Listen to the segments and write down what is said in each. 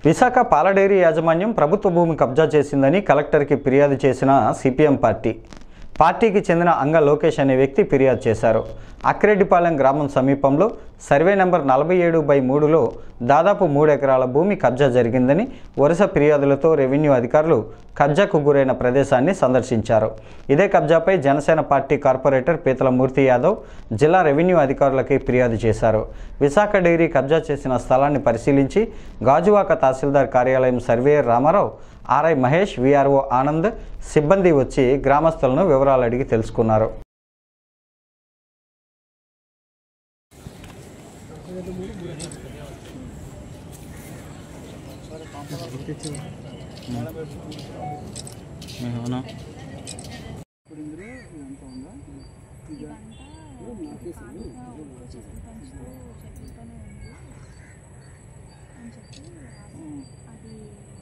విశాఖ పాల డైరీ యాజమాన్యం ప్రభుత్వ భూమి కబ్జా చేసిందని కలెక్టర్కి ఫిర్యాదు చేసిన సిపిఎం పార్టీ పార్టీకి చెందిన అంగ లోకేష్ అనే వ్యక్తి ఫిర్యాదు చేశారు అక్రెడ్డిపాలెం గ్రామం సమీపంలో సర్వే నెంబర్ నలభై ఏడు బై మూడులో దాదాపు మూడు ఎకరాల భూమి కబ్జా జరిగిందని వరుస ఫిర్యాదులతో రెవెన్యూ అధికారులు కబ్జాకు గురైన ప్రదేశాన్ని సందర్శించారు ఇదే కబ్జాపై జనసేన పార్టీ కార్పొరేటర్ పీతల మూర్తి యాదవ్ జిల్లా రెవెన్యూ అధికారులకి ఫిర్యాదు చేశారు విశాఖ డైరీ కబ్జా చేసిన స్థలాన్ని పరిశీలించి గాజువాక తహసీల్దార్ కార్యాలయం surveyor Ramarao RI Mahesh VRO Anand సిబ్బంది వచ్చి గ్రామస్తులను వివరాలు అడిగి తెలుసుకున్నారు అవునా ఇప్పుడు ఇందులో ఇదంతా ఉందా ఇది చెట్లు పెంచుతూ చెట్లతోనే ఉంది అని చెప్పి అది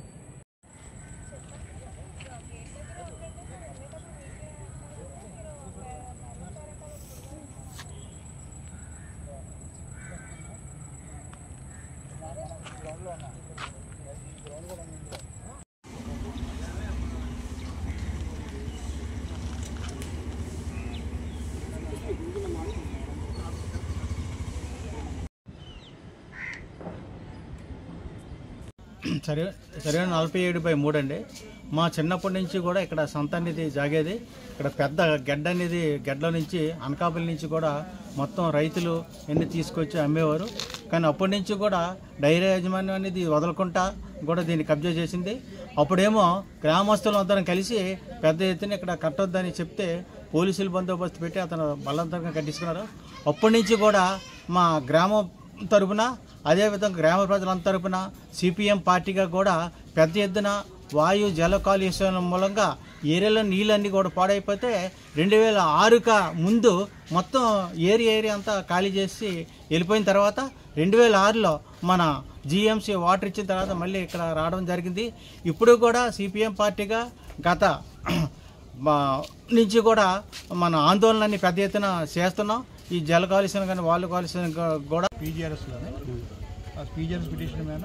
సరే సరైన నలభై ఏడు బై మూడు అండి మా చిన్నప్పటి నుంచి కూడా ఇక్కడ సంత అనేది జాగేది ఇక్కడ పెద్ద గెడ్డ అనేది గెడ్ల నుంచి అనకాపల్లి నుంచి కూడా మొత్తం రైతులు ఎన్ని తీసుకొచ్చి అమ్మేవారు కానీ అప్పటి నుంచి కూడా డైరీ యాజమాన్యం అనేది వదలకుండా కూడా దీన్ని కబ్జా చేసింది అప్పుడేమో గ్రామస్తులు అందరం కలిసి పెద్ద ఎత్తున ఇక్కడ కట్టొద్దని చెప్తే పోలీసులు బందోబస్తు పెట్టి అతను బలవంతంగా కట్టించుకున్నారు అప్పటి నుంచి కూడా మా గ్రామం తరపున అదేవిధంగా గ్రామ ప్రజలంత తరపున సిపిఎం పార్టీగా కూడా పెద్ద ఎత్తున వాయు జల కాలుష్యం మూలంగా ఏరియాలో నీళ్ళన్నీ కూడా పాడైపోతే రెండు వేల ఆరుక ముందు మొత్తం ఏరియా ఏరియా అంతా ఖాళీ చేసి వెళ్ళిపోయిన తర్వాత రెండు వేల ఆరులో మన జిఎంసీ వాటర్ ఇచ్చిన తర్వాత మళ్ళీ ఇక్కడ రావడం జరిగింది ఇప్పుడు కూడా సిపిఎం పార్టీగా గత మా నుంచి కూడా మన ఆందోళనని పెద్ద ఎత్తున చేస్తున్నాం ఈ జల కాలుష్యం కానీ వాయు కాలుష్యం కూడా పీజీఆర్ఎస్లోనే ఆ పీజీఆర్ఎస్ పిటిషన్ మీద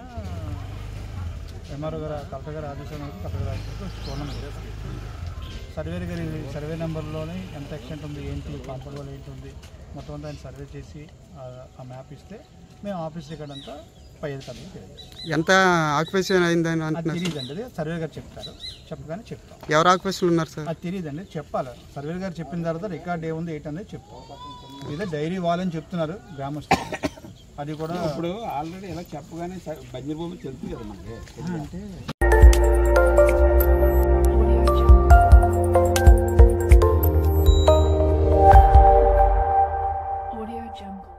ఎంఆర్ఓ గారు కలెక్టర్ గారు ఆదేశాల మేరకు కలెక్టర్ గారు ఆదేశాలకు చూడడం జరిగింది. సర్వేర్ గారి సర్వే నెంబర్లోనే ఎంత ఎక్స్టెంట్ ఉంది ఏంటి కాంపౌండ్ వాళ్ళు ఏంటి ఉంది మొత్తం అంతా ఆయన సర్వే చేసి ఆ- ఆ మ్యాప్ ఇస్తే మేము ఆఫీస్ రికార్డ్ అంతా పై అధికారులకు తెలియజేస్తాం ఎంత ఆక్యుపేషన్ అయిందని అది అంటున్నారు తెలియదండి అది సర్వే గారు చెప్తారు చెప్పగానే చెప్తాం ఎవరు ఆక్యుపేషన్ ఉన్నారు సార్ అది తెలియదండి చెప్పాలి సర్వే గారు చెప్పిన తర్వాత రికార్డ్ ఏముంది ఏంటనేది చెప్తాం ఇదే డైరీ వాళ్ళని చెప్తున్నారు గ్రామస్తులు అది కూడా ఇప్పుడు ఆల్రెడీ ఇలా చెప్పగానే బంజర్ భూమి తెలుసు కదా మనకి అంటే Audio Jungle. Audio Jungle.